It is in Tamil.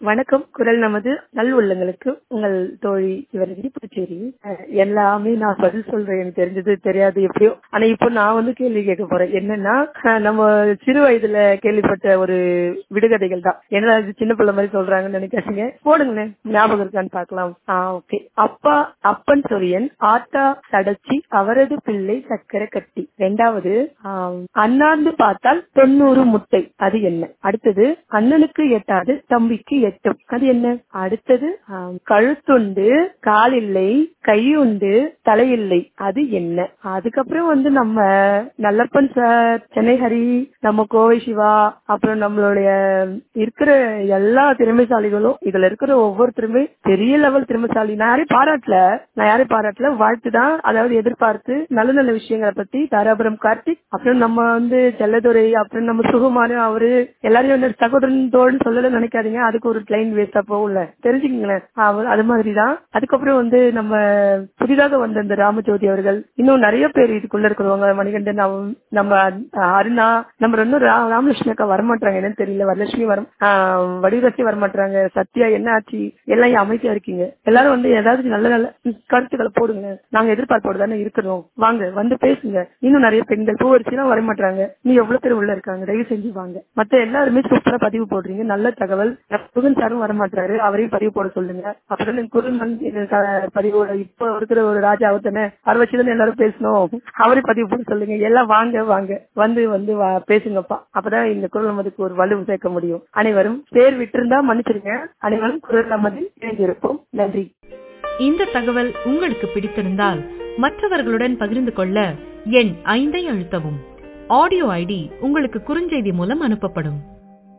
வணக்கம் குரல் நமது நல் உள்ளங்களுக்கு உங்கள் தோழி சிவரதி புதுச்சேரி அஹ் எல்லாமே நான் பதில் சொல்றேன் எனக்கு தெரிஞ்சது தெரியாது எப்படியோ ஆனா இப்போ நான் வந்து கேள்வி கேட்க போறேன் என்னன்னா அஹ் நம்ம சிறு வயதுல கேள்விப்பட்ட ஒரு விடுகதைகள் தான் என்ன இது சின்ன பிள்ளை மாதிரி சொல்றாங்கன்னு நினைக்காதீங்க போடுங்களேன் ஞாபகம் இருக்கான்னு பார்க்கலாம் ஆஹ் ஓகே அப்பா அப்பன் சொரியன் ஆத்தா சடச்சி அவரது பிள்ளை சக்கரை கட்டி ரெண்டாவது ஆம், அண்ணாந்து பார்த்தால் தொண்ணூறு முட்டை அது என்ன அடுத்தது அண்ணனுக்கு எட்டாது தம்பிக்கு எட்டும் அது என்ன அடுத்தது ஆம், கழுத்துண்டு கால் இல்லை கையுண்டு தலையில்லை அது என்ன அதுக்கப்புறம் வந்து நம்ம நல்லப்பன் சார் சென்னை ஹரி நம்ம கோவை சிவா அப்புறம் நம்மளுடைய இருக்கிற எல்லா திறமைசாலிகளும் இதுல இருக்கிற ஒவ்வொருத்தருமே பெரிய லெவல் திறமைசாலி நான் யாரையும் பாராட்டல நான் யாரையும் பாராட்டல வாழ்த்து தான் அதாவது எதிர்பார்த்து நல்ல நல்ல விஷயங்களை பத்தி தாராபுரம் கார்த்திக் அப்புறம் நம்ம வந்து செல்லதுரை அப்புறம் நம்ம சுகுமார் அவரு எல்லாரையும் வந்து சகோதரன் தோழன் சொல்லல நினைக்காதீங்க அதுக்கு ஒரு லைன் வேஸ்டா போகல தெரிஞ்சுக்கங்களேன் அவர் அது மாதிரிதான் அதுக்கப்புறம் வந்து நம்ம புதிதாக வந்த இந்த ராமஜோதி அவர்கள் இன்னும் நிறைய பேர் இதுக்குள்ள இருக்கிறவங்க மணிகண்டன் அவன் நம்ம அஹ், அருணா நம்ம இன்னும் ரா- ராமலட்சுமி அக்கா வரமாட்டாங்க என்னன்னு தெரியல வரலட்சுமி வர ஆஹ், வடிவரசி வரமாட்டாங்க சத்யா என்ன ஆச்சு எல்லாம் ஏன் அமைதியா இருக்கீங்க எல்லாரும் வந்து ஏதாவது நல்ல நல்ல கருத்துக்களை போடுங்க நாங்க எதிர்பார்ப்போடு தானே இருக்கிறோம் வாங்க வந்து பேசுங்க இன்னும் நிறைய பெண்கள் பூவரிசிலாம் வரமாட்டாங்க நீ எவ்வளவு பேர் உள்ள இருக்காங்க தயவு செஞ்சு வாங்க மத்த எல்லாருமே சூப்பரா பதிவு போடுறீங்க நல்ல தகவல் முருகன் சாரும் வரமாட்டாரு அவரையும் பதிவு போட சொல்லுங்க அப்புறம் இந்த குருமன் இந்த க- பதிவோட இப்ப இருக்கிற ஒரு ராஜா அவர் தானே அவரை வச்சுதானே எல்லாரும் பேசணும் அவரையும் பதிவு போட சொல்லுங்க எல்லாம் வாங்க வாங்க வந்து வந்து வா- பேசுங்கப்பா அப்பதான் இந்த குரல் நமதுக்கு ஒரு வலு சேர்க்க முடியும் அனைவரும் பேர் விட்டிருந்தா மன்னிச்சிருங்க அனைவரும் குரல் நமதில் இணைந்திருப்போம் நன்றி இந்த தகவல் உங்களுக்கு பிடித்திருந்தால் மற்றவர்களுடன் பகிர்ந்து கொள்ள எண் ஐந்தை அழுத்தவும் ஆடியோ ஐடி உங்களுக்கு குறுஞ்செய்தி மூலம் அனுப்பப்படும்